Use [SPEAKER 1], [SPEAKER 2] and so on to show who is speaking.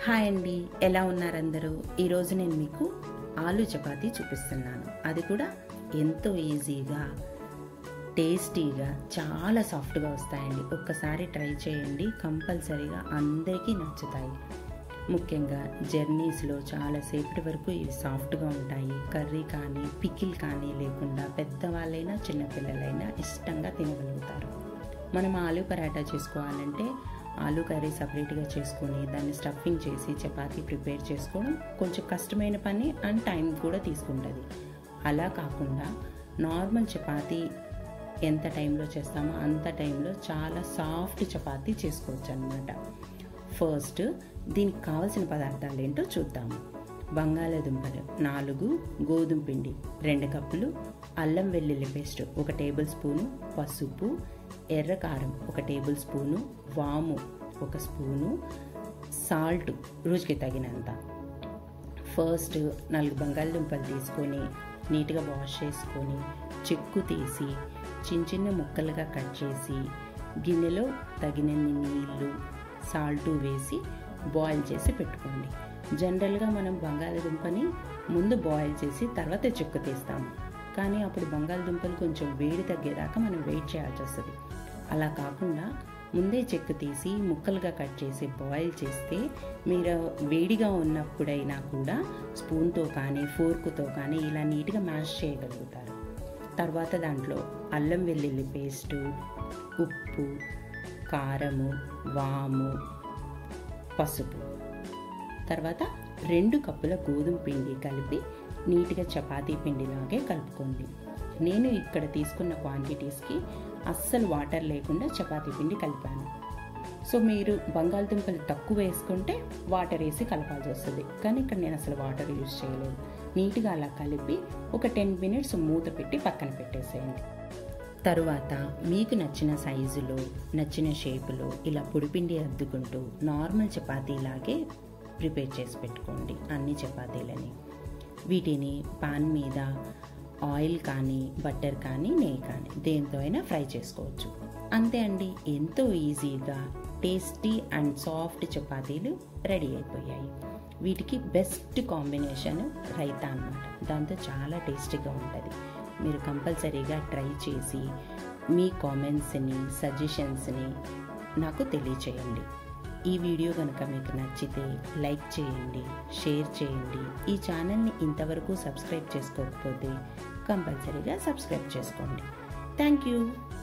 [SPEAKER 1] hi అండి ఎలా ఉన్నారు అందరూ ఈరోజు నేను మీకు ఆలు చపాతీ చూపిస్తున్నాను అది కూడా ఎంతో ఈజీగా టేస్టీగా చాలా సాఫ్ట్గా వస్తాయండి ఒక్కసారి ట్రై చేయండి కంపల్సరీగా అందరికీ నచ్చుతాయి ముఖ్యంగా జర్నీస్లో చాలాసేపటి వరకు ఇవి సాఫ్ట్గా ఉంటాయి కర్రీ కానీ పికిల్ కానీ లేకుండా పెద్దవాళ్ళైనా చిన్నపిల్లలైనా ఇష్టంగా తినగలుగుతారు మనం ఆలు పరాటా చేసుకోవాలంటే ఆలు కర్రీ సపరేట్గా చేసుకొని దాన్ని స్టఫింగ్ చేసి చపాతీ ప్రిపేర్ చేసుకోవడం కొంచెం కష్టమైన పని అండ్ టైం కూడా తీసుకుంటుంది అలా కాకుండా నార్మల్ చపాతీ ఎంత టైంలో చేస్తామో అంత టైంలో చాలా సాఫ్ట్ చపాతీ చేసుకోవచ్చు అనమాట ఫస్ట్ దీనికి కావలసిన పదార్థాలు ఏంటో చూద్దాము బంగాళాదుంపలు నాలుగు గోధుమ పిండి రెండు కప్పులు అల్లం వెల్లుల్లి పేస్ట్ ఒక టేబుల్ స్పూను పసుపు ఎర్ర కారం ఒక టేబుల్ స్పూను వాము ఒక స్పూను సాల్ట్ రుచికి తగినంత ఫస్ట్ నాలుగు బంగాళదుంపలు తీసుకొని నీట్గా వాష్ చేసుకొని చెక్కు తీసి చిన్న చిన్న ముక్కలుగా కట్ చేసి గిన్నెలో తగినన్ని నీళ్ళు సాల్టు వేసి బాయిల్ చేసి పెట్టుకోండి జనరల్గా మనం బంగాళదుంపని ముందు బాయిల్ చేసి తర్వాత చెక్కు తీస్తాము కానీ అప్పుడు బంగాళదుంపలు కొంచెం వేడి తగ్గేదాకా మనం వెయిట్ చేయాల్సి వస్తుంది అలా కాకుండా ముందే చెక్కు తీసి ముక్కలుగా కట్ చేసి బాయిల్ చేస్తే మీరు వేడిగా ఉన్నప్పుడైనా కూడా స్పూన్తో కానీ ఫోర్క్తో కానీ ఇలా నీట్గా మ్యాష్ చేయగలుగుతారు తర్వాత దాంట్లో అల్లం వెల్లుల్లి పేస్టు ఉప్పు కారము వాము పసుపు తర్వాత రెండు కప్పుల గోధుమ పిండి కలిపి నీట్గా చపాతీ పిండిలాగే కలుపుకోండి నేను ఇక్కడ తీసుకున్న క్వాంటిటీస్కి అస్సలు వాటర్ లేకుండా చపాతీ పిండి కలిపాను సో మీరు బంగాళదుంపలు తక్కువ వేసుకుంటే వాటర్ వేసి కలపాల్సి వస్తుంది కానీ ఇక్కడ నేను అసలు వాటర్ యూజ్ చేయలేదు నీట్గా అలా కలిపి ఒక టెన్ మినిట్స్ మూత పెట్టి పక్కన పెట్టేసేయండి తరువాత మీకు నచ్చిన సైజులో నచ్చిన షేపులో ఇలా పొడిపిండి అద్దుకుంటూ నార్మల్ చపాతీలాగే ప్రిపేర్ చేసి పెట్టుకోండి అన్ని చపాతీలని వీటిని పాన్ మీద ఆయిల్ కానీ బటర్ కానీ నెయ్యి కానీ దేంతో అయినా ఫ్రై చేసుకోవచ్చు అంతే అండి ఎంతో ఈజీగా టేస్టీ అండ్ సాఫ్ట్ చపాతీలు రెడీ అయిపోయాయి వీటికి బెస్ట్ కాంబినేషన్ రైతా అనమాట దాంతో చాలా టేస్టీగా ఉంటుంది మీరు కంపల్సరీగా ట్రై చేసి మీ కామెంట్స్ని సజెషన్స్ని నాకు తెలియచేయండి ఈ వీడియో కనుక మీకు నచ్చితే లైక్ చేయండి షేర్ చేయండి ఈ ఛానల్ని ఇంతవరకు సబ్స్క్రైబ్ చేసుకోకపోతే కంపల్సరీగా సబ్స్క్రైబ్ చేసుకోండి థ్యాంక్ యూ